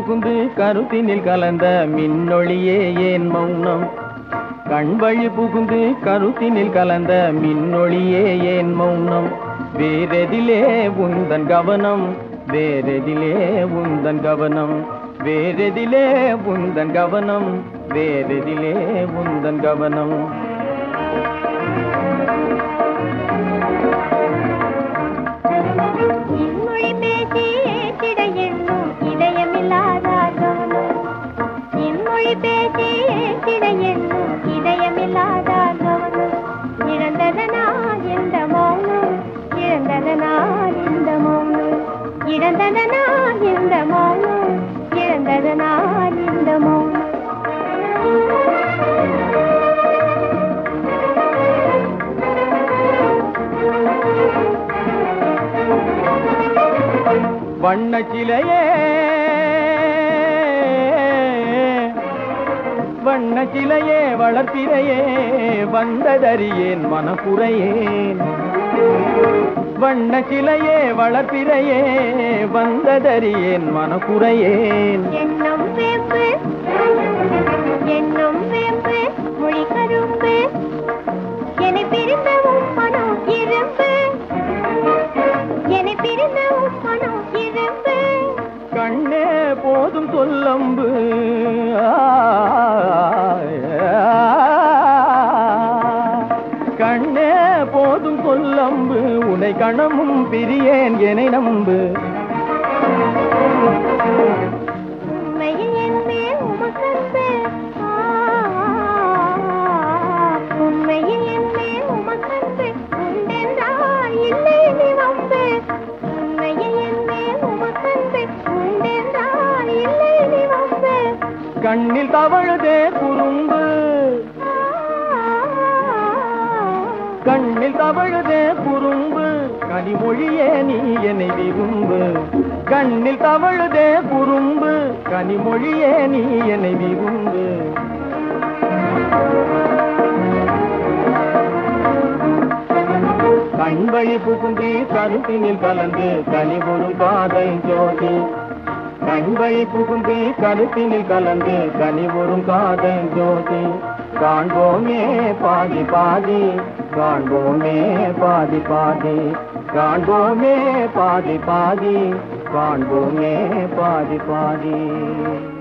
புகுந்து கருத்தினில் கலந்த மின்னொளியே ஏன் மௌனம் கண் வழி புகுந்து கருத்தினில் கலந்த மின்னொளியே ஏன் மௌனம் வேறெதிலே உந்தன் கவனம் வேறெதிலே உந்தன் கவனம் வேறெதிலே உந்தன் கவனம் வேறெதிலே உந்தன் கவனம் இன்மொழி பேசி ஏற்றிட எண்ணும் இதயமில்லாதார் கவனம் இன்மொழி பேசி ஏற்றிட எண்ணும் இதயமில்லாதார் கவனம் இழந்ததனால் இந்த மௌனம் இழந்ததனால் இந்த மௌனம் இழந்ததனால் இந்த மௌனம் இழந்ததனால் இந்த மௌனம் வண்ண சிலையே வண்ண சிலையே வளர்ப்பிறையே வந்ததறியேன் மனக்குறையேன் வண்ண சிலையே வளர்ப்பிறையே வந்ததறியேன் மனக்குறையேன் எண்ணம் வேம்பு எண்ணம் வேம்பு மொழி கரும்பு என்னை பிரிந்த உம்மனம் இரும்பு என்னை பிரிந்த உம்மனம் இரும்பு கண்ணே போதும் சொல்லம்பு கண்ணே போதும் சொல்லம்பு உனை கணமும் பிரியேன் எனை நம்பு உண்மையில் என் மேல் உமக்கன்பு ஆ, உண்மையில் என் மேல் உமக்கன்பு உண்டென்றால் இல்லை நீ வம்பு உண்மையில் என் மேல் உமக்கன்பு உண்டென்றால் இல்லை நீ வம்பு கண்ணில் தவழுதே குறும்பு கண்ணில் தவழுதே குறும்பு கனிமொழியே நீ என்னை விரும்பு கண்ணில் தவழுதே குறும்பு கனிமொழியே நீ என்னை விரும்பு கண்வழி புகுந்து கருத்தினில் கலந்து கனிபொரும் பாதை ஜோதி கண்வழி புகுந்து கருத்தினில் கலந்து கனிபொரும் காதை ஜோதி காண்போமே பாதி பாதி காண்போமே பாதி பாதி காண்போமே பாதி பாதி காண்போமே பாதி பாதி